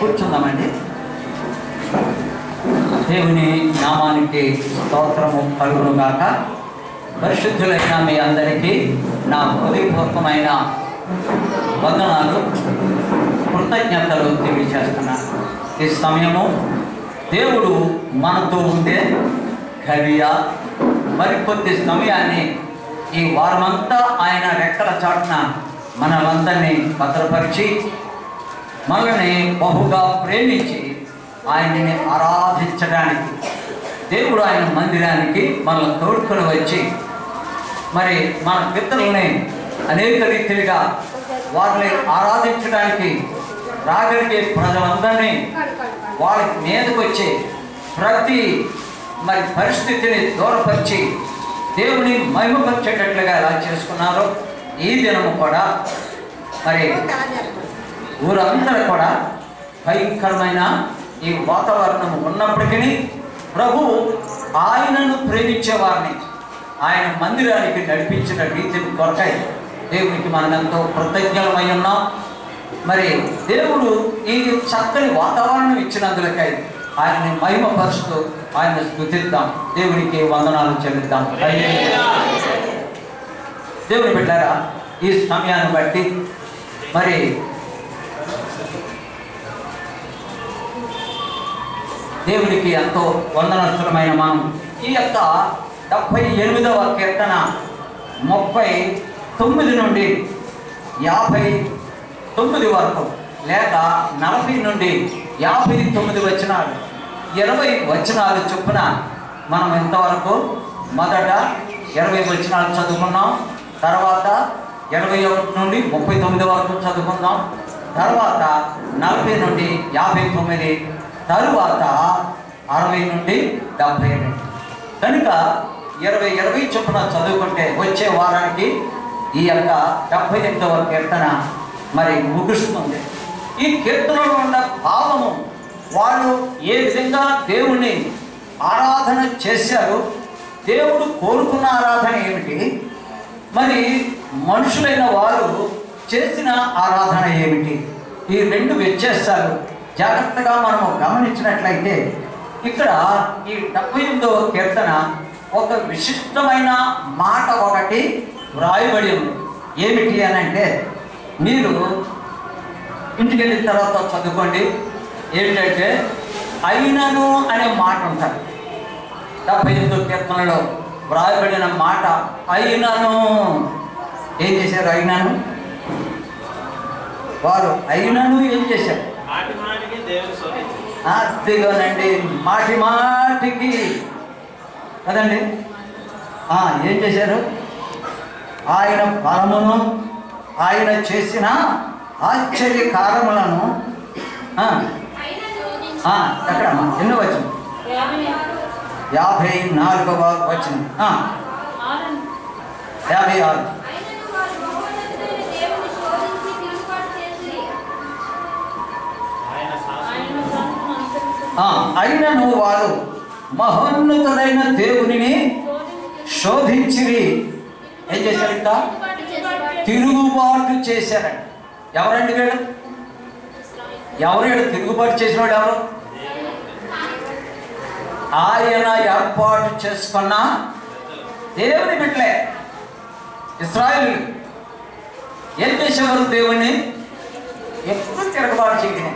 కూర్చుందామండి దేవుని నామానికి స్తోత్రము కలుగును గాక పరిశుద్ధులైన మీ అందరికీ నా హృదయపూర్వకమైన వందనాలు కృతజ్ఞతలు తెలియజేస్తున్నాను ఈ సమయము దేవుడు మనతో ఉండే గడియ మరికొద్ది సమయాన్ని ఈ వారమంతా ఆయన రెక్కల చాటున మనలందరినీ భద్రపరిచి మనల్ని బహుగా ప్రేమించి ఆయనని ఆరాధించడానికి దేవుడు ఆయన మందిరానికి మనల్ని తోడుకొని వచ్చి మరి మన పితరుల్ని అనేక రీతిలుగా వారిని ఆరాధించడానికి రాగలిగే ప్రజలందరినీ వాళ్ళ మీదకి వచ్చి ప్రతి మరి పరిస్థితిని దూరపరిచి దేవుని మహిమపరిచేటట్లుగా ఎలా చేసుకున్నారో ఈ దినము కూడా మరి ఊరందరూ కూడా భయంకరమైన ఈ వాతావరణం ఉన్నప్పటికీ ప్రభు ఆయనను ప్రేమించే వారిని ఆయన మందిరానికి నడిపించిన రీతిని కొరకై దేవునికి మనం ఎంతో కృతజ్ఞలమై ఉన్నాం మరి దేవుడు ఈ చక్కని వాతావరణం ఇచ్చినందులకై ఆయన్ని మహిమపరుస్తూ ఆయన స్థుతిద్దాం దేవునికి వందనాలు చెల్లిద్దాం దేవుని బిడ్డారా ఈ సమయాన్ని బట్టి మరి దేవునికి ఎంతో వందనస్తులమైన మనం ఈ యొక్క డెబ్భై ఎనిమిదవ కీర్తన ముప్పై తొమ్మిది నుండి యాభై తొమ్మిది వరకు లేక నలభై నుండి యాభై తొమ్మిది వచనాలు ఇరవై వచనాలు చొప్పున మనం ఇంతవరకు మొదట ఇరవై వచనాలు చదువుకున్నాం తర్వాత ఇరవై ఒకటి నుండి ముప్పై తొమ్మిది వరకు చదువుకుందాం తర్వాత నలభై నుండి యాభై తొమ్మిది తరువాత అరవై నుండి డెబ్భై రెండు కనుక ఇరవై ఇరవై చొప్పున చదువుకుంటే వచ్చే వారానికి ఈ యొక్క డెబ్భై ఎనిమిదవ కీర్తన మరి ముగుస్తుంది ఈ కీర్తనలో ఉన్న భావము వాళ్ళు ఏ విధంగా దేవుణ్ణి ఆరాధన చేశారు దేవుడు కోరుకున్న ఆరాధన ఏమిటి మరి మనుషులైన వారు చేసిన ఆరాధన ఏమిటి ఈ రెండు వ్యత్యాసాలు జాగ్రత్తగా మనము గమనించినట్లయితే ఇక్కడ ఈ డెబ్బై ఎనిమిదవ కీర్తన ఒక విశిష్టమైన మాట ఒకటి వ్రాయబడి ఉంది ఏమిటి అని అంటే మీరు ఇంటికి వెళ్ళిన తర్వాత చదువుకోండి ఏమిటంటే అయినను అనే మాట ఉంటుంది డెబ్బై ఎనిమిదో కీర్తనలో వ్రాయబడిన మాట అయినను ఏం చేశారు అయినను వారు అయినను ఏం చేశారు మాటి మాటికి దేవుని శోధించు అదిగోనండి మాటి మాటికి కదండి ఆ, ఏం చేశారు ఆయన బలమును ఆయన చేసిన ఆశ్చర్య కారములను ఆ, ఆ, ఎక్కడమ్మా ఎన్నో వచ్చిన యాభై నాలుగవ వచ్చిన ఆ, యాభై ఆరు ఆయన శాసనం ఆ, అయినను వారు మహోన్నతుడైన దేవునిని శోధించిరి ఏం చేశారు ఇంకా తిరుగుబాటు చేశారండి ఎవరండి వీడు ఎవరు వీడు తిరుగుబాటు చేసినవాడు ఎవరు ఆయన ఏర్పాటు చేసుకున్న దేవుని బిడ్డలే ఇస్రాయలు ఏం చేసేవారు దేవుణ్ణి ఎప్పుడు తిరుగుబాటు చేయడం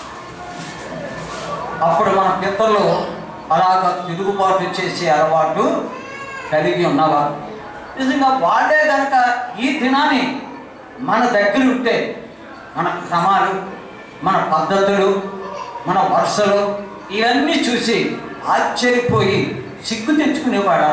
అప్పుడు మన పిత్తలు అలాగ తిరుగుబాటు చేసే అలవాటు కలిగి ఉన్నవారు నిజంగా వాళ్ళే కనుక ఈ దినాన్ని మన దగ్గర ఉంటే మన క్రమాలు మన పద్ధతులు మన వరుసలు ఇవన్నీ చూసి ఆశ్చర్యపోయి సిగ్గు తెచ్చుకునేవాడు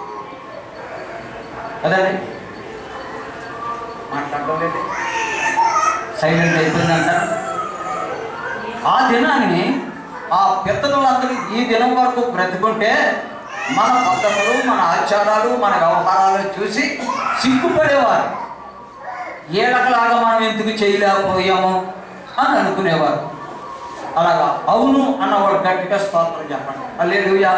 కదండి మాట్లాడడం లేదు సైలెంట్ అయిపోయిందంటారు ఆ దినాన్ని ఆ పిత్తలందరూ ఈ దినం వరకు బ్రతుకుంటే మన పద్ధతులు మన ఆచారాలు మన వ్యవహారాలు చూసి సిగ్గుపడేవారు ఏడకలాగా మనం ఎందుకు చేయలేకపోయాము అని అనుకునేవారు అలాగా అవును అన్నవాడు గట్టిగా స్తోత్రం చెప్పండి అల్లేలుయా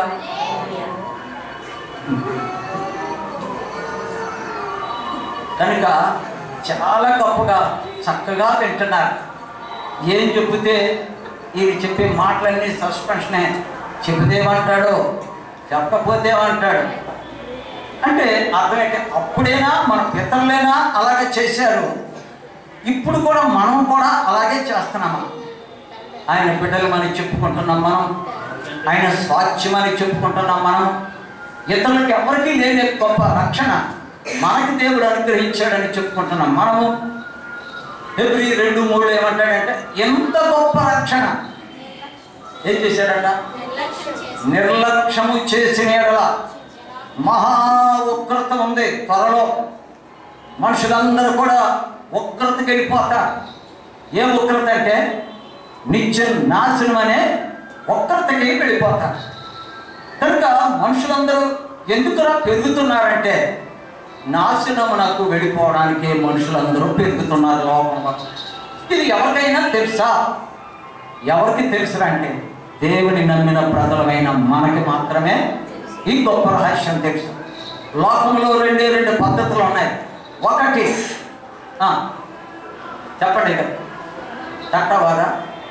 కనుక చాలా గొప్పగా చక్కగా వింటున్నారు ఏం చెబితే ఈయన చెప్పే మాటలన్నీ సస్పెన్షనే చెబితేమంటాడు చెప్పకపోతే ఏమంటాడు అంటే అర్థమైతే అప్పుడైనా మన పితరులైనా అలాగే చేశారు ఇప్పుడు కూడా మనం కూడా అలాగే చేస్తున్నామా ఆయన బిడ్డలమని చెప్పుకుంటున్నాం మనం ఆయన స్వాచ్యమని చెప్పుకుంటున్నాం మనం ఇతరులకు ఎవరికీ లేని గొప్ప రక్షణ మనకి దేవుడు అనుగ్రహించాడని చెప్పుకుంటున్నాం మనము ఎవ్రీ రెండు మూడు ఏమంటాడంటే ఎంత గొప్ప రక్షణ ఏం చేశాడంట నిర్లక్ష్యము చేసిన ఎడల మహా ఉగ్రత ఉంది త్వరలో మనుషులందరూ కూడా ఉగ్రతకి వెళ్ళిపోతారు ఏ ఉగ్రత అంటే నిత్య నాశనం అనే ఉగ్రతకి వెళ్ళిపోతారు కనుక మనుషులందరూ ఎందుకురా పెరుగుతున్నారంటే నాశనమునకు వెళ్ళిపోవడానికి మనుషులందరూ పెరుగుతున్నారు లోకంలో ఇది ఎవరికైనా తెలుసా ఎవరికి తెలుసురా అంటే దేవుని నమ్మిన ప్రజలమైన మనకి మాత్రమే ఈ గొప్ప రహస్యం తెలుసు లోకంలో రెండే రెండు పద్ధతులు ఉన్నాయి ఒకటి ఆ, చెప్పండి ఇక చట్టవాదా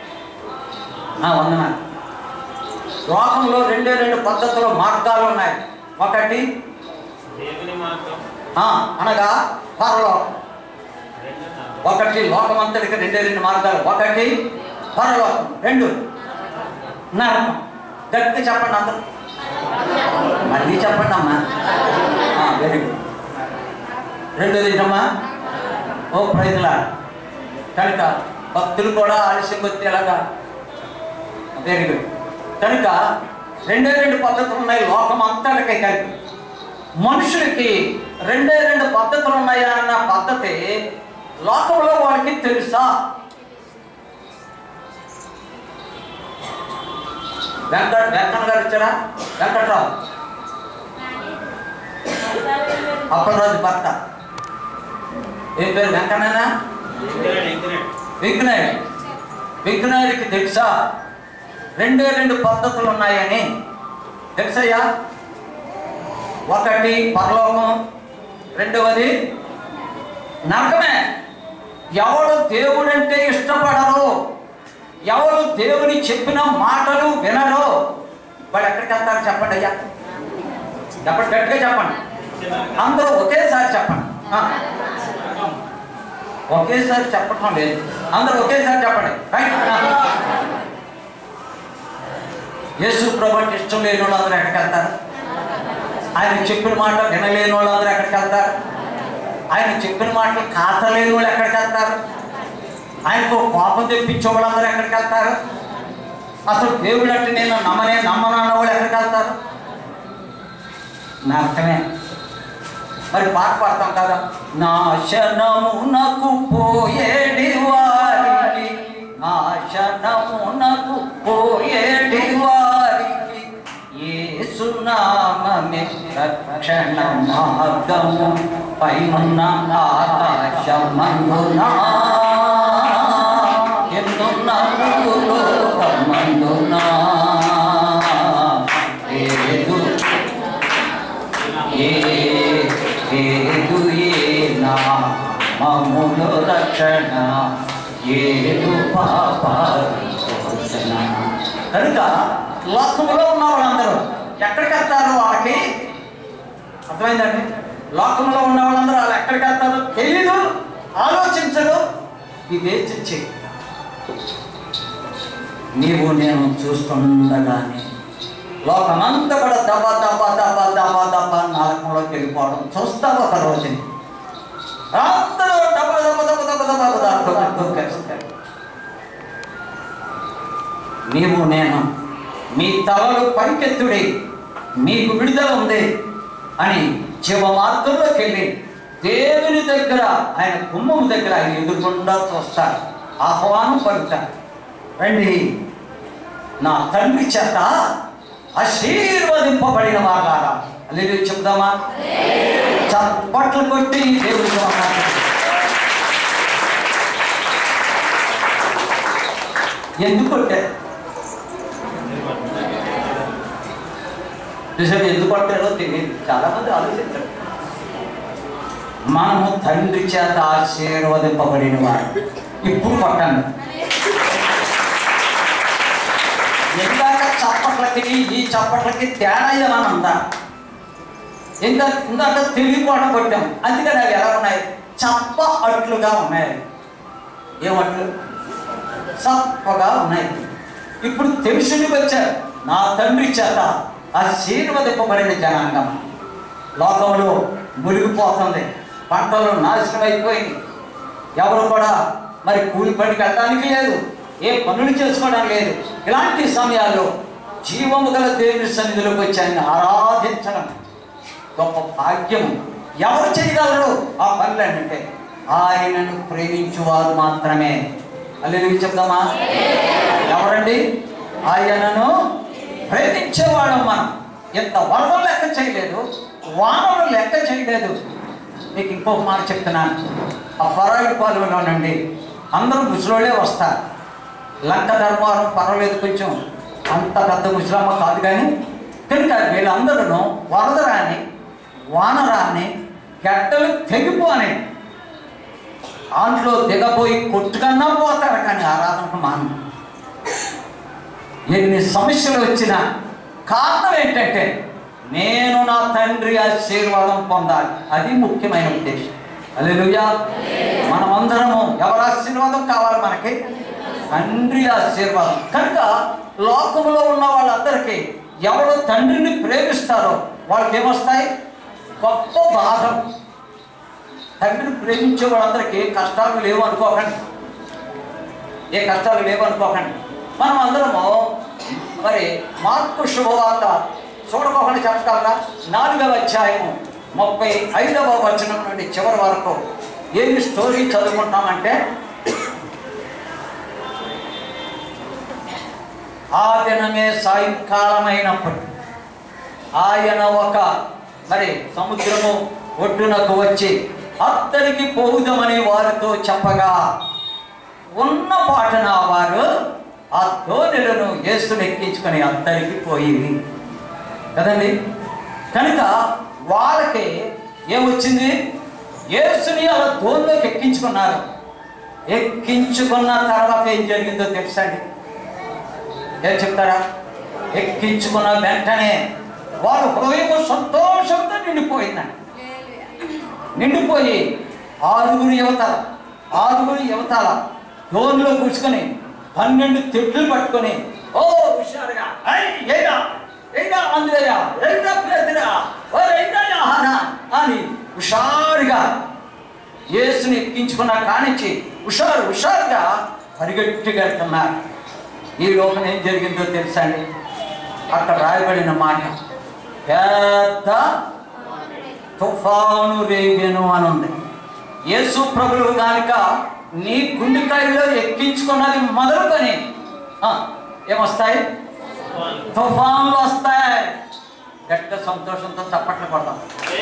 వందన లోకంలో రెండే రెండు పద్ధతులు మార్గాలు ఉన్నాయి ఒకటి దేవుని మార్గం ఆ, అనగా పరలోకం రెండు నరకం. ఒకటి లోకమంతటికి రెండే రెండు మార్గాలు ఒకటి పరలోకం రెండు నరకం గట్టి చెప్పండి అందరూ మళ్ళీ చెప్పండి అమ్మా వెరీ గుడ్ రెండోది ఏంటమ్మా ఓ ప్రైజ్లా కనుక భక్తులు కూడా ఆలస్యం వచ్చి ఎలాగా వెరీ గుడ్ కనుక రెండే రెండు పద్ధతులు ఉన్నాయి లోకం అంతటికై కలిపి మనుషులకి రెండే రెండు పద్ధతులు ఉన్నాయా అన్న పద్ధతి లోకంలో వాళ్ళకి తెలుసా వెంకట వెంకన్న గారు ఇచ్చారా వెంకట్రావు అప్పలరాజు భర్త ఏం పేరు వెంకన్ననా ఇంకరేడు, ఇంకరేడు. విఘ్నాయుడు విఘ్నాయుడికి తెలుసా రెండే రెండు పద్ధతులు ఉన్నాయని తెలుసయ్యా ఒకటి పరలోకం రెండవది నరకమే ఎవడు దేవుడంటే ఇష్టపడరు ఎవరు దేవుని చెప్పిన మాటలు వినరో వాడు ఎక్కడికి వెళ్తారు చెప్పండి అయ్యా చెప్పండి గట్టిగా చెప్పండి అందరూ ఒకేసారి చెప్పండి ఆ. ఒకేసారి చెప్పటం లేదు అందరూ ఒకేసారి చెప్పండి రైట్ యేసు ప్రభుకి ఇష్టం లేని వాళ్ళందరూ ఎక్కడికి వెళ్తారు ఆయన చెప్పిన మాట వినలేని వాళ్ళందరూ ఎక్కడికి వెళ్తారు ఆయన చెప్పిన మాటలు కాతలేని వాళ్ళు ఎక్కడికి వెళ్తారు ఆయనకు కోపం తెప్పించే వాళ్ళందరూ ఎక్కడికి వెళ్తారు అసలు దేవుడు అంటే నేను నమ్మనే నమ్మనన్న వాళ్ళు ఎక్కడికి వెళ్తారు నా అర్థమే మరి పాట పాడతాం కదా నాశనమునకు పోయేటి వారికి నాశనమునకు పోయేటి వారికి ఏసునామమే రక్షణ మార్గము పైన ఆకాశమందునా ఎన్నున్న లోకమందునా ఏదు ఏదు ఏనా మమ్ములు రక్షణ ఏదు పాప విమోచన. కనుక లోకంలో ఉన్న వాళ్ళందరూ ఎక్కడికి వెళ్తారు వాళ్ళకి అర్థమైందండి లోకంలో ఉన్న వాళ్ళందరూ వాళ్ళు ఎక్కడికి వెళ్తారో తెలియదు ఆలోచించరు వివేచించి నీవు నేను చూస్తుండగానే లోకమంతా కూడా దబ దబ దబ దబ దబ నరకంలోకి వెళ్ళిపోవడం చూస్తావు ఒక రోజుని అందరూ దబ దబ దబ దబ దబ దాంట్లో దూకేస్తారు నీవు నేను మీ తలలు పైకెత్తుడి మీకు విడుదల ఉంది అని జీవ మార్గంలోకి వెళ్ళి దేవుని దగ్గర ఆయన కుమ్మం దగ్గర ఆయన ఎదుర్కొండా చూస్తారు ఆహ్వానం పలుకుతారు రండి నా తండ్రి చేత ఆశీర్వదింపబడిన వారారా లేదు చెప్దామా చప్పట్లు కొట్టి దేవుడికి వందనాలు. ఎందుకు కొట్టారు నిజంగా ఎందుకు కొట్టారో తెలియదు చాలా మంది ఆలోచించారు మనము తండ్రి చేత ఆశీర్వదింపబడిన వారు ఇప్పుడు కొట్టండి చప్పట్లకి ఈ చప్పట్లకి తేడా ఏమనందా ఇంకా ఇందాక తెలియకోవడం కొట్టాం అందుకని అవి ఎలా ఉన్నాయి చప్ప అట్లుగా ఉన్నాయి ఏమట్లు చప్పగా ఉన్నాయి ఇప్పుడు తెలుసునికి వచ్చారు నా తండ్రి చేత ఆశీర్వదింపబడిన జనాంగం లోకంలో మునిగిపోతుంది పంటలు నాశనం అయిపోయింది ఎవరు కూడా మరి కూలి పనికి వెళ్ళడానికి లేదు ఏ పనులు చేసుకోవడానికి లేదు ఇలాంటి సమయాల్లో జీవము గల దేవుని సన్నిధిలోకి వచ్చి ఆయన ఆరాధించడం గొప్ప భాగ్యము ఎవరు చేయగలరు ఆ పనులన్నంటే ఆయనను ప్రేమించువారు మాత్రమే అల్లెలు చెప్దామా ఎవరండి ఆయనను ప్రేమించేవాడు మనం ఎంత వరదలు లెక్క చేయలేదు వానలు లెక్క చేయలేదు మీకు ఇంకొక మాట చెప్తున్నాను ఆ పరాయి పాలెంలోనండి అందరూ ముసలోళ్ళే వస్తారు లంక ధర్మారం పర్వాలేదు కొంచెం అంత పెద్ద ముసలమ్మ కాదు కానీ కనుక వీళ్ళందరూ వరద రాని వాన రాని గడ్డలు తెగిపోని దాంట్లో దిగబోయి కొట్టుకన్నా పోతారు కానీ ఆరాధనకు మాను ఎన్ని సమస్యలు వచ్చినా కారణం ఏంటంటే నేను నా తండ్రి ఆశీర్వాదం పొందాలి అది ముఖ్యమైన ఉద్దేశం అల్లెలుయ్యా మనమందరము ఎవరి ఆశీర్వాదం కావాలి మనకి తండ్రి ఆశీర్వాదం కనుక లోకములో ఉన్న వాళ్ళందరికీ ఎవరు తండ్రిని ప్రేమిస్తారో వాళ్ళకి ఏమొస్తాయి గొప్ప బాధం తండ్రిని ప్రేమించే వాళ్ళందరికీ కష్టాలు లేవు అనుకోకండి ఏ కష్టాలు లేవు అనుకోకండి మనం అందరము మరి మార్పు శుభవార్త చూడకోకుండా చెప్పగలరా నాలుగవ అధ్యాయము ముప్పై ఐదవ వచనం నుండి చివరి వరకు ఏమి స్టోరీ చదువుకుంటామంటే ఆ దినమే సాయంకాలమైనప్పుడు ఆయన ఒక మరి సముద్రము ఒడ్డునకు వచ్చి అత్తరికి పోవుదమని వారితో చెప్పగా ఉన్న పాటన వారు ఆ ధోనిలను యేసును ఎక్కించుకొని అత్తరికి పోయింది కదండి కనుక వాళ్ళకి ఏమొచ్చింది యేసుని అలా ధోనిలోకి ఎక్కించుకున్నారు ఎక్కించుకున్న తర్వాత ఏం జరిగిందో తెలుసా అండి ఏం చెప్తారా ఎక్కించుకున్న వెంటనే వారు హృదయం సంతోషంతో నిండిపోయిందండి నిండిపోయి ఆరుగురు యువతల ఆరుగురు యువతల దోనిలో కూర్చుకొని పన్నెండు తెట్లు పట్టుకొని ఓ హుషారుగా ఐ ఏదా ఏదా అందులయ్యా ఏదా పేదరా ఓ ఏదా ఆహారా అని హుషారుగా యేసుని ఎక్కించుకున్న కానించి హుషారు హుషారుగా పరిగెట్టుకెళ్తున్నారు ఈ లోపల ఏం జరిగిందో తెలుసా అండి అక్కడ రాయబడిన మాట పెద్ద తుఫాను రేగెను అని ఉంది యేసు ప్రభువు కనుక నీ గుండెకాయలో ఎక్కించుకున్నది మొదలుకొని ఆ, ఏమొస్తాయి తుఫాన్లు వస్తాయి గట్ట సంతోషంతో చప్పట్లు కొడతాం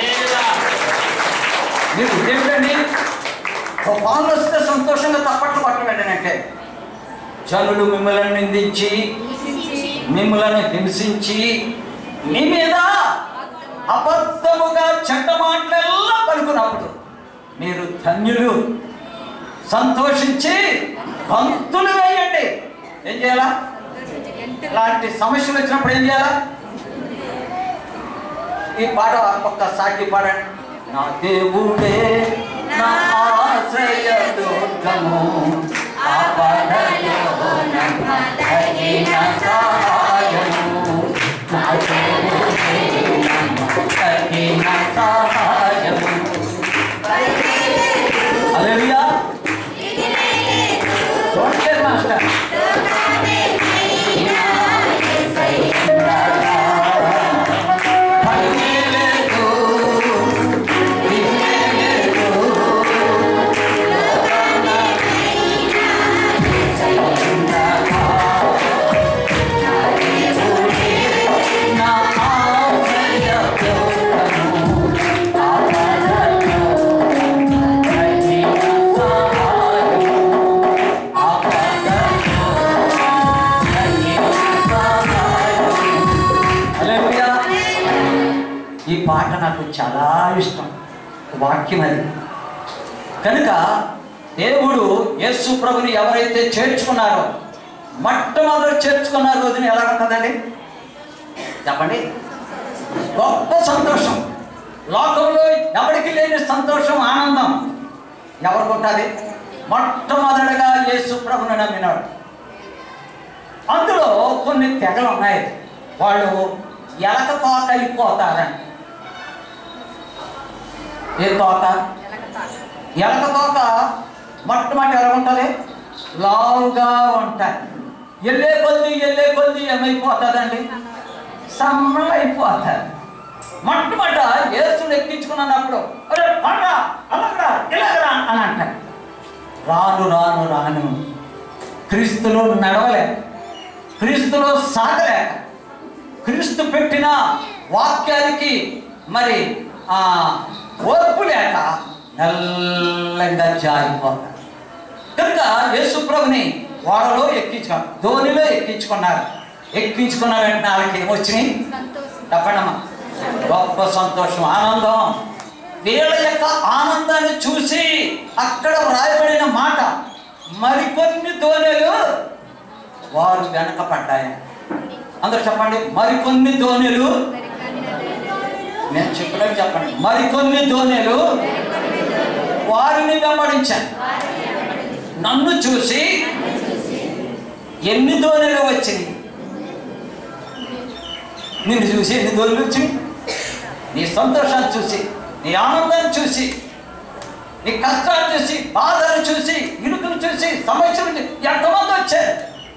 మీరు ఏమిటండి తుఫాన్లు వస్తే సంతోషంగా చప్పట్లు కొట్టడం అంటే జనులు మిమ్మల్ని నిందించి మిమ్మల్ని హింసించి మీ మీద అబద్ధముగా చెడ్డ మాటలెల్లా పలుకున్నప్పుడు మీరు ధన్యులు సంతోషించి గంతులు వేయండి ఏం చేయాలా ఇలాంటి సమస్యలు వచ్చినప్పుడు ఏం చేయాలా ఈ పాట ఒక్క సాకి పాడండి నా దేవుడే నా ఆశ్రయ దుర్గము ఆపదలో నమ్మదగిన సహాయము నా దేవుడే నమ్మదగిన సహాయము హల్లెలూయా ఓకే మాస్టర్ హల్లెలూయా. ఈ పాట నాకు చాలా ఇష్టం వాక్యం అది కనుక దేవుడు యేసు ప్రభుని ఎవరైతే చేర్చుకున్నారో మొట్టమొదటి చేర్చుకున్న రోజున ఎలా ఉంటుందండి చెప్పండి గొప్ప సంతోషం లోకంలో ఎవరికి లేని సంతోషం ఆనందం ఎవరికి ఉంటుంది మొట్టమొదటిగా యేసు ప్రభుని నమ్మినాడు అందులో కొన్ని తెగలు ఉన్నాయి వాళ్ళు ఎలక తోక అయిపోతారని ఏ తోక ఎలక తోక మొట్టమొదటి ఎలా ఉంటుంది లావుగా ఉంటుంది వెళ్ళే కొద్ది వెళ్ళే కొద్ది ఏమైపోతుందండి సమ్మలు అయిపోతుంది మొట్టమొదట యేసుని ఎక్కించుకున్నప్పుడు అరే పండ్రా అలాగరా ఇలాగరా అని అంటారు రాను రాను రాను క్రీస్తులో నడవలేక క్రీస్తులో సాగలేక క్రీస్తు పెట్టిన వాక్యానికి మరి ఆ ఓర్పు లేక నల్లంగా జారిపోతారు కనుక యేసు ప్రభుని ఓడలో ఎక్కించుకున్నారు ధోనిలో ఎక్కించుకున్నారు ఎక్కించుకున్న వెంటనే వాళ్ళకి ఏమొచ్చినాయి చెప్పండమ్మా గొప్ప సంతోషం ఆనందం వీళ్ళ యొక్క ఆనందాన్ని చూసి అక్కడ వ్రాయబడిన మాట మరికొన్ని ధోనిలు వారు వెనకపడ్డాయి అందరూ చెప్పండి మరికొన్ని ధోనిలు నేను చెప్పినట్టు చెప్పండి మరికొన్ని ధోనిలు వారిని వెంబడించాను నన్ను చూసి ఎన్ని ధోనిలు వచ్చినాయి నిన్ను చూసి ఎన్ని ధోనిలు వచ్చినాయి నీ సంతోషాన్ని చూసి నీ ఆనందాన్ని చూసి నీ కష్టాన్ని చూసి బాధను చూసి ఇరుకును చూసి సమస్యలు చూసి ఎంతమంది వచ్చారు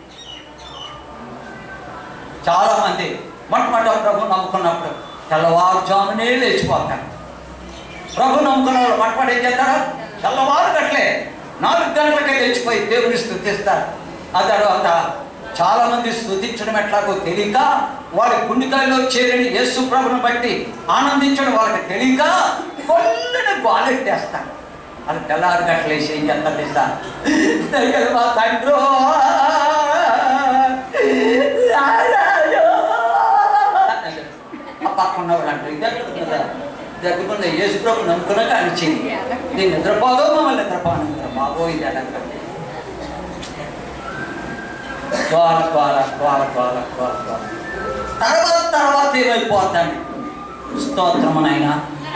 చాలా మంది మొట్టమొదటి ప్రభు నమ్ముకున్నప్పుడు తెల్లవారుజామునే లేచిపోతారు ప్రభు నమ్ముకున్న వాళ్ళు మొట్టమొదటి ఏం చేస్తారు తెల్లవారు గట్లే నాలుగు గంటలకే లేచిపోయి దేవుని స్థుతిస్తారు ఆ తర్వాత చాలా మంది స్థుతించడం ఎట్లాగో తెలియక వాళ్ళ గుండెకాయలో చేరిన యేసు ప్రభుని బట్టి ఆనందించడం వాళ్ళకి తెలియక కొల్లని గోలెట్టేస్తారు అది తెల్లారు గట్లేసి ఏం చేస్తారు తెలుసా దయగల మా తండ్రో రారాయో. ఆ పక్కన వాళ్ళు అంటారు ఇది ఎక్కడ ఉందా? దగ్గరున్న యేసు ప్రభు నమ్ముకున్నాక అనిచింది నేను నిద్రపోదో మమ్మల్ని నిద్రపోను నిద్రపోబో ఇది అడగ గోల గోల గోల గోల గోల గోల తర్వాత తర్వాత ఏమైపోతాడు స్తోత్రమునైనా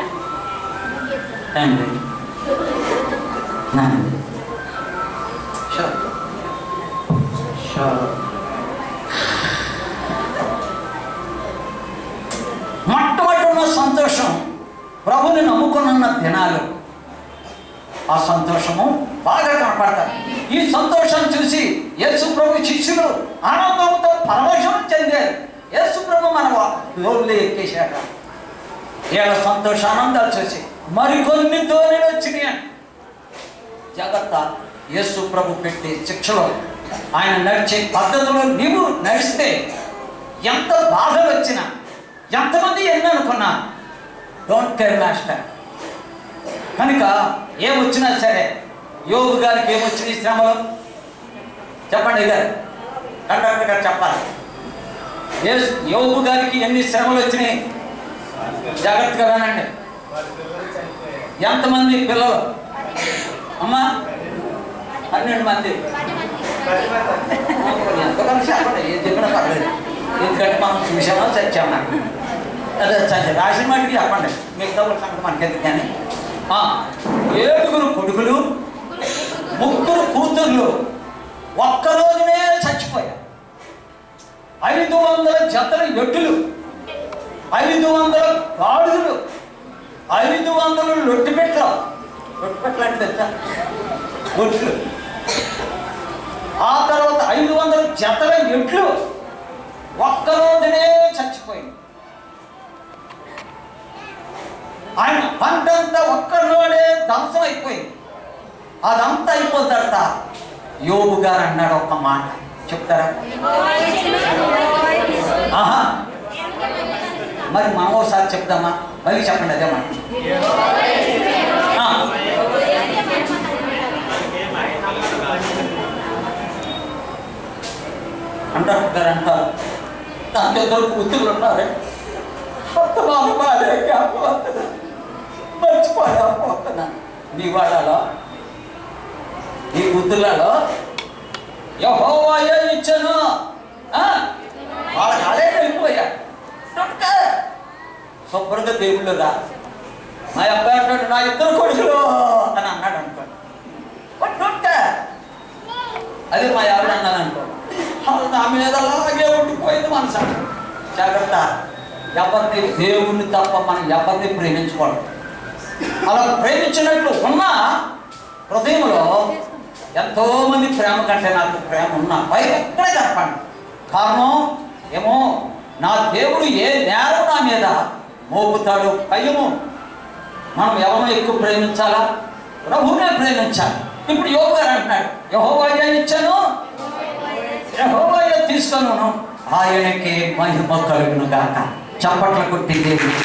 తండ్రి నంది షో షో మొట్టమొదటి ఉన్న సంతోషం ప్రభుని నమ్ముకున్న దినాలు ఆ సంతోషము బాగా కనపడతారు ఈ సంతోషం చూసి యేసు ప్రభు శిష్యులు ఆనందంతో పరవశం చెందారు యేసు ప్రభు మన లోన్లు ఎక్కేశాక వీళ్ళ సంతోష ఆనందాలు చూసి మరికొన్ని ధోరణులు వచ్చినాయి జాగ్రత్త యేసు ప్రభు పెట్టి శిక్షలో ఆయన నడిచే పద్ధతిలో నీవు నడిస్తే ఎంత బాధలు వచ్చినా ఎంతమంది ఎన్ని అనుకున్నా డోంట్ కేర్ మాస్టర్ కనుక ఏమొచ్చినా సరే యోగు గారికి ఏమొచ్చినాయి శ్రమలు చెప్పండి గారు కండక్టర్ గారు చెప్పాలి యేసు- యోగు గారికి ఎన్ని శ్రమలు వచ్చినాయి జాగ్రత్తగా వినండి ఎంతమంది పిల్లలు అమ్మా పన్నెండు మంది ఎంతకన్నా చెప్పండి ఏం చెప్పినా పర్లేదు ఎందుకంటే మనం చూసామా చచ్చామా అదే చచ్చి రాసిన వాటికి చెప్పండి మిగతా వాళ్ళ సంగతి మనకెందుకు కానీ ఆ, ఏడుగురు కొడుకులు ముగ్గురు కూతుర్లు ఒక్క రోజునే చచ్చిపోయారు ఐదు వందల జతల ఎడ్డులు ఐదు వందల గాడులు ఐదు వందలు లొట్టిపెట్లు లొట్టిపెట్లు అంటే తెలుసా ఒట్లు ఆ తర్వాత ఐదు వందల జతల ఎడ్లు ఒక్క రోజునే చచ్చిపోయింది ఆయన పంటంతా ఒక్కలోనే ధ్వంసం అయిపోయింది అదంతా అయిపోయిన తర్వాత యోగు గారు అన్నాడు ఒక్క మాట చెప్తారా ఆహా మరి మనం ఒకసారి చెప్దామా మళ్ళీ చెప్పండి అదే మాట ఆ, అంటారు గారు అంటారు నాకు ఇద్దరు కూతురు ఉన్నారు కొత్త బాబు బాధే జ్ఞాపకం మర్చిపోయా నీ వాళ్ళలో నీ కూతుర్లలో యహోవాయే ఇచ్చాను ఆ? వాళ్ళకి అదే వెళ్ళిపోయా దేవుళ్ళు రా మా అబ్బాయి అంటాడు నా ఇద్దరు కొడుకులు అని అన్నాడు అనుకోండి కొట్టుంటే అది మా ఆవిడ అన్నది అనుకో అది నా మీద అలాగే ఉండిపోయింది మనసు జాగ్రత్త ఎవరిని దేవుణ్ణి తప్ప మనం ఎవరిని ప్రేమించకూడదు అలా ప్రేమించినట్లు ఉన్న హృదయంలో ఎంతో మంది ప్రేమ కంటే నాకు ప్రేమ ఉన్నా పైన ఎక్కడే చెప్పండి కారణం ఏమో నా దేవుడు ఏ నేరం నా మీద మోపుతాడు భయము మనం ఎవరిని ఎక్కువ ప్రేమించాలా ప్రభువునే ప్రేమించాలి ఇప్పుడు యోగ గారు అంటున్నాడు యహోవయ్య ఇచ్చాను యహోవయ్య తీసుకొను ఆయనకి మహిమ కలుగును గాక చప్పట్ల కొట్టి దేవుడు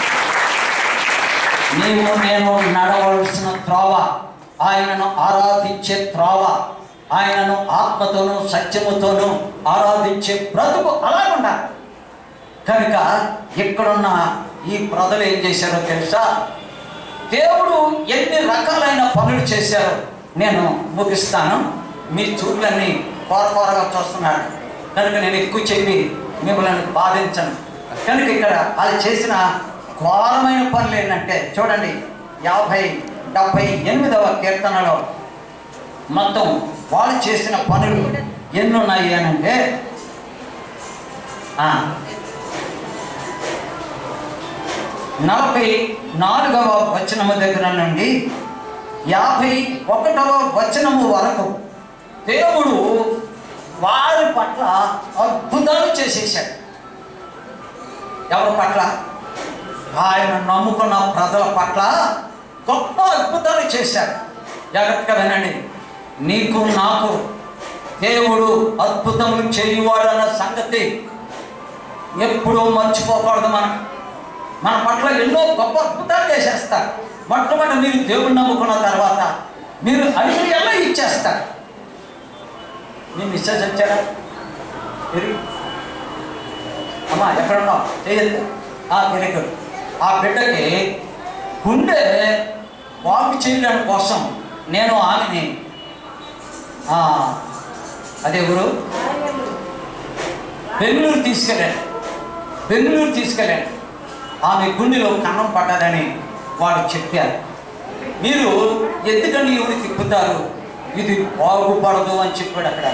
నీవు నేను నడవలసిన త్రోవ ఆయనను ఆరాధించే త్రోవ ఆయనను ఆత్మతోనూ సత్యముతోనూ ఆరాధించే బ్రతుకు అలా ఉండాలి కనుక ఇక్కడున్న ఈ ప్రజలు ఏం చేశారో తెలుసా దేవుడు ఎన్ని రకాలైన పనులు చేశారో నేను ముగిస్తాను మీ చూపులన్నీ కోరకోరగా చూస్తున్నాడు కనుక నేను ఎక్కువ చెప్పి మిమ్మల్ని బాధించను కనుక ఇక్కడ వాళ్ళు చేసిన ఘోరమైన పనులు ఏంటంటే చూడండి యాభై డెబ్బై ఎనిమిదవ కీర్తనలో మొత్తం వాళ్ళు చేసిన పనులు ఎన్ని ఉన్నాయి అని అంటే ఆ, నలభై నాలుగవ వచనము దగ్గర నుండి యాభై ఒకటవ వచనము వరకు దేవుడు వారి పట్ల అద్భుతాలు చేసేసాడు ఎవరి పట్ల ఆయన నమ్ముకున్న ప్రజల పట్ల గొప్ప అద్భుతాలు చేశాడు జాగ్రత్తగా వినండి నీకు నాకు దేవుడు అద్భుతములు చేయువాడన్న సంగతి ఎప్పుడూ మర్చిపోకూడదు మనం మన పట్ల ఎన్నో గొప్ప అద్భుతాలు చేసేస్తారు మొట్టమొదటి మీరు దేవుడు నమ్ముకున్న తర్వాత మీరు అడిగి ఎలా ఇచ్చేస్తారు మీ మిస్సెస్ వచ్చారా వెరీ అమ్మా ఎక్కడ ఉన్నావు చేయొద్దు ఆ వెరీ గుడ్ ఆ బిడ్డకి గుండె బాగు చేయడం కోసం నేను ఆమెని ఆ, అదే ఊరు బెంగళూరు తీసుకెళ్ళాను బెంగళూరు వెళ్ళాను ఆమె గుండెలో కన్నం పడ్డదని వాడు చెప్పారు మీరు ఎందుకని ఎవరు తిప్పుతారు ఇది బాగుపడదు అని చెప్పాడు అక్కడ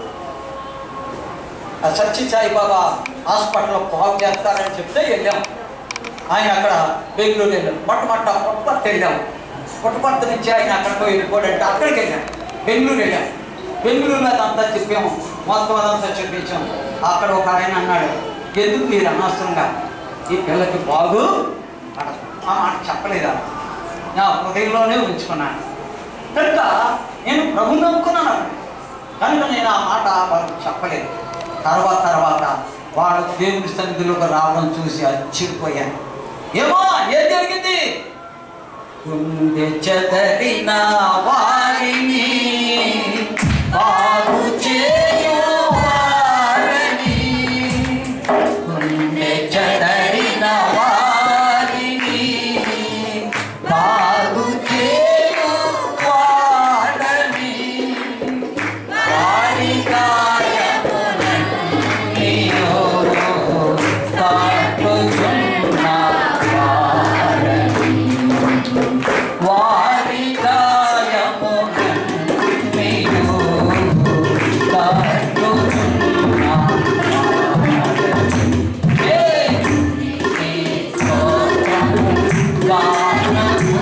ఆ సత్య సాయిబాబా హాస్పిటల్లో బాగు చేస్తారని చెప్తే వెళ్ళాం ఆయన అక్కడ బెంగళూరు వెళ్ళాం మొట్టమొట్ట పుట్టపర్తి వెళ్ళాం పుట్టపర్తి నుంచి ఆయన అక్కడికి వెళ్ళిపోడంటే అక్కడికి వెళ్ళాం బెంగళూరు వెళ్ళాం బెంగళూరులో అదంతా చెప్పాము మొత్తం అదంతా చూపించాం అక్కడ ఒక ఆయన అన్నాడు ఎందుకు మీరు అనవసరంగా ఈ పిల్లకి బాగు పడదు ఆ మాట చెప్పలేదా నా హృదయంలోనే ఉంచుకున్నాను కనుక నేను ప్రభు నమ్ముకున్నాను కనుక నేను ఆ మాట వాళ్ళకి చెప్పలేదు తర్వాత తర్వాత వాడు దేవుడి సన్నిధిలోకి రావడం చూసి అచ్చిపోయాను ఏమో ఏం జరిగింది గుండె చెదరిన వారిని బాగు చేయువారని గుండె చెదరిన వారిని బాగు చేయువారని వారి గాయములన్నీయో తాకుచున్న వారని వారి గాయములన్నీయో తాకుచున్న వారని. ఏ ఈ స్తోత్రము గానము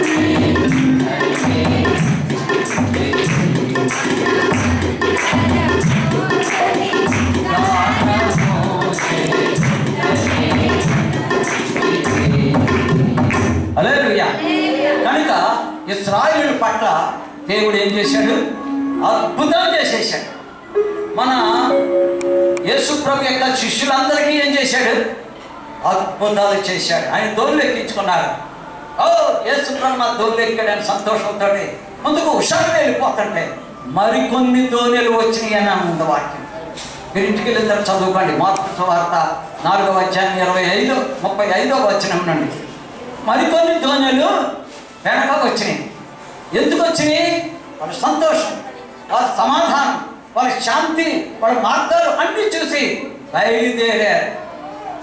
హల్లెలూయా కనుక ఇస్రాయేలు పట్ల దేవుడు ఏం చేశాడు అద్భుతం చేసేసాడు మన యేసుప్రభు యొక్క శిష్యులందరికీ ఏం చేశాడు అద్భుతాలు చేశాడు ఆయన దోళ్ళు ఎక్కించుకున్నారు ఓ యేసుప్రభు నా దోళ్ళు ఎక్కాడని సంతోషంతో ముందుకు హుషారుగా వెళ్ళిపోతుంటే మరికొన్ని దోణెలు వచ్చినాయి అని ఉంది వాక్యం మీరు ఇంటికి వెళ్ళిన తర్వాత చదువుకోండి మార్పు వార్త నాలుగవ అధ్యాయం ఇరవై ఐదు ముప్పై ఐదో వచనం నుండి మరికొన్ని ధ్వనులు వెనక వచ్చినాయి ఎందుకు వచ్చినాయి వాళ్ళ సంతోషం వాళ్ళ సమాధానం వాళ్ళ శాంతి వాళ్ళ మార్గాలు అన్నీ చూసి బయలుదేరారు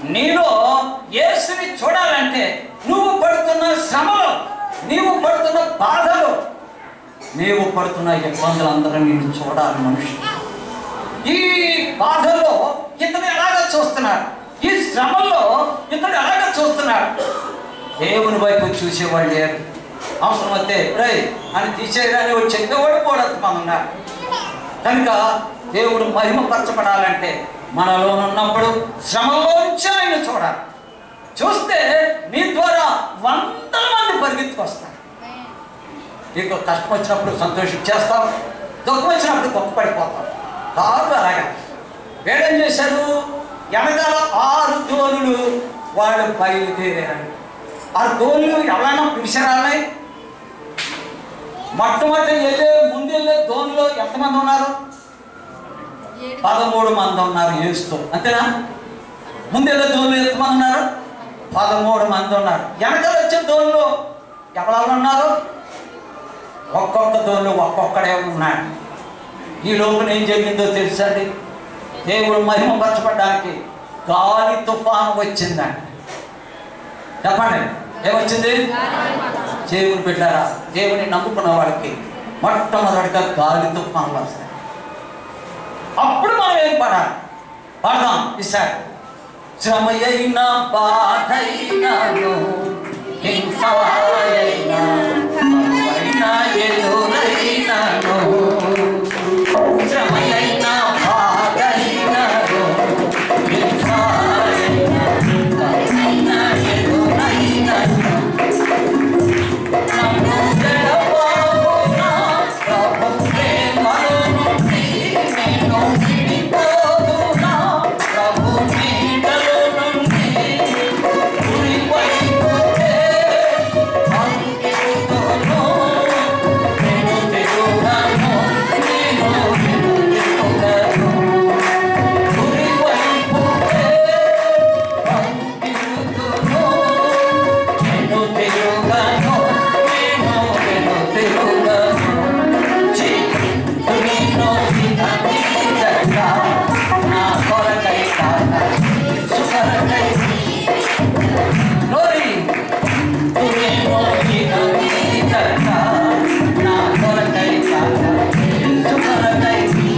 నీలో యేసుని చూడాలంటే నువ్వు పడుతున్న శ్రమలో నీవు పడుతున్న బాధలు నీవు పడుతున్న ఇబ్బందులందరూ నిన్ను చూడాలి మనుషులు ఈ బాధల్లో ఇతను ఎలాగ చూస్తున్నాడు ఈ శ్రమల్లో ఇతడు ఎలాగ చూస్తున్నాడు దేవుని వైపు చూసేవాళ్ళు లేరు అవసరమైతే రై అని తీసేయడానికి వచ్చి చెప్పేవాడు కూడా మనం ఉన్నారు కనుక దేవుడు మహిమపరచబడాలంటే మనలో ఉన్నప్పుడు శ్రమలోంచి ఆయన చూడాలి చూస్తే నీ ద్వారా వందల మంది పరిగెత్తుకొస్తారు నీకు కష్టం వచ్చినప్పుడు సంతోషించేస్తావు దుఃఖం వచ్చినప్పుడు గొప్పపడిపోతావు కాదు అలాగా వేడేం చేశారు వెనకాల ఆరు దోణులు వాళ్ళు బయలుదేరారు ఆ దోణులు ఎవరైనా పిలిచారాలని మొట్టమొదటి వెళ్ళే ముందు వెళ్ళే దోణిలో ఎంతమంది ఉన్నారు పదమూడు మంది ఉన్నారు ఏడుస్తూ అంతేనా ముందు వెళ్ళే దోణిలో ఎంతమంది ఉన్నారు పదమూడు మంది ఉన్నారు వెనకాల వచ్చే దోణిలో ఎవరెవరు ఉన్నారు ఒక్కొక్క దోణిలో ఒక్కొక్కడే ఉన్నాడు ఈ లోపల ఏం జరిగిందో తెలుసండి దేవుడు మహిమపరచబడ్డానికి గాలి తుఫాను వచ్చిందండి చెప్పండి ఏమొచ్చింది దేవుని బిడ్డారా దేవుని నమ్ముకున్న వాడికి మొట్టమొదటిగా గాలి తుఫాన్లు వస్తాయి అప్పుడు మనం ఏం పడాలి పడదాం ఈసారి శ్రమ అయినా బాధ అయినాను హింస అయినా అయినా ఎదురైనాను శ్రమ అయినా బాధ అయినాను హింస అయినా ఎదురైనాను నన్ను జడబాబునా ప్రభు ప్రేమలో నుండి నేను విడిపోదునా ప్రభు నీడలో నుండి గురివైపుకే అంకితును నేను తిరుగుతాను నేను తిరుగుతాను గురివైపుకే అంకితును నేను తిరుగుతాను నేను నేను తిరుగుతాను నేను తిరుగుతాను నా కొరకై కాక సుఖరకై Glory! నేను తిరుగుతాను నా కొరకై కాక సుఖరకై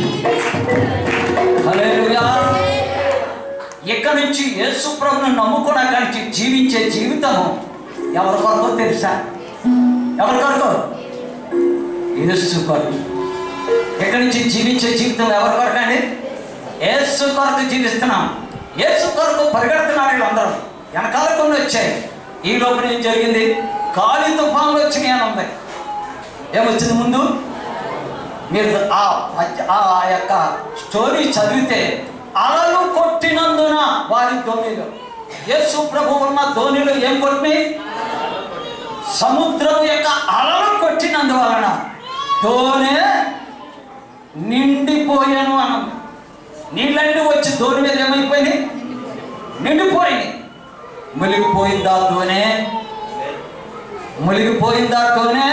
హల్లెలూయా ఇక్కడి నుంచి యేసు ప్రభుని నమ్ముకున్న కాడి నుంచి జీవించే జీవితం ఎవరి కొరకు తెలుసా ఎవరి కొరకు యేసు కొరకు ఇక్కడి నుంచి జీవించే జీవితం ఎవరి కొరకు అండి యేసు కొరకు జీవిస్తున్నాం యేసు కొరకు పరిగెడుతున్నారు వీళ్ళందరూ వెనకాల కొన్ని వచ్చాయి ఈ లోపల ఏం జరిగింది గాలి తుఫాన్లు వచ్చినాయి అని ఉంది ఏమొచ్చింది ముందు మీరు ఆ పద్య- ఆ యొక్క స్టోరీ చదివితే అలలు కొట్టినందున వారి ధోనిలో యేసు ప్రభు ఉన్న ధోనిలో ఏం కొట్టి సముద్రం యొక్క అలలు కొట్టినందువలన ధోని నిండిపోయాను అన్నది నీళ్ళన్నీ వచ్చి ధోని మీద ఏమైపోయినాయి నిండిపోయినాయి మునిగిపోయిందా ధోనే మునిగిపోయిందా ధోనే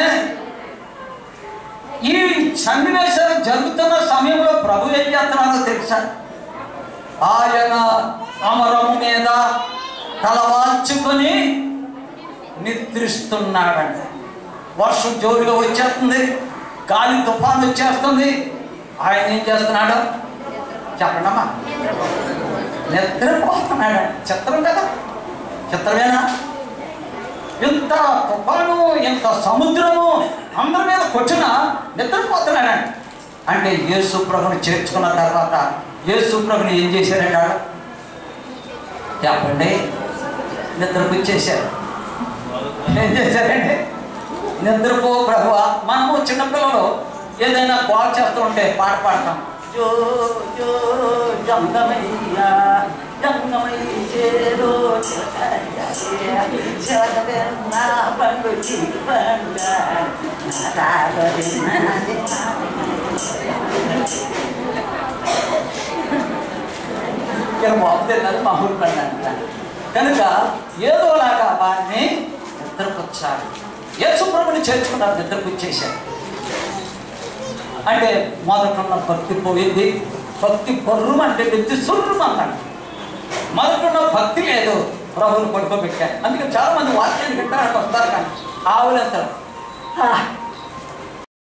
ఈ సన్నివేశాలు జరుగుతున్న సమయంలో ప్రభు ఏం చేస్తున్నారో తెలుసా ఆయన అమరము మీద తలవాల్చుకొని నిద్రిస్తున్నాడంట వర్షం జోరుగా వచ్చేస్తుంది గాలి తుఫాన్ వచ్చేస్తుంది ఆయన ఏం చేస్తున్నాడు చెప్పండమ్మా నిద్రపోతున్నాడు చిత్రం కదా చిత్రమేనా ఇంత తుఫాను ఇంత సముద్రము అందరి మీద కొట్టిన నిద్రపోతున్నాడండి అంటే యేసు ప్రభుని చేర్చుకున్న తర్వాత యేసు ప్రభుని ఏం చేశారండి ఆడ చెప్పండి నిద్రపుచ్చేశారు ఏం చేశారండి నిద్రపో ప్రభు మనము చిన్నపిల్లలు ఏదైనా కాల్ చేస్తూ ఉంటే పాట పాడతాం జో జో జంగమయ్యా జంగమయ్యేరో చదవెన్న పండు పండ ఇక్కడ బాగుతున్నది మామూలు పండు అంట కనుక ఏదోలాగా వారిని నిద్రపుచ్చారు యేసుప్రభుని చేర్చుకున్నారు నిద్రపుచ్చేశారు అంటే మొదట ఉన్న భక్తి పోయింది భక్తి పొర్రం అంటే వ్యక్తి సుర్రం అన్నాడు మొదలున్న భక్తి లేదు ప్రభువుని పడుకోబెట్టారు అందుకే చాలా మంది వాక్యాన్ని వింటానికి వస్తారు కానీ ఆవులు అంటారు "ఆ,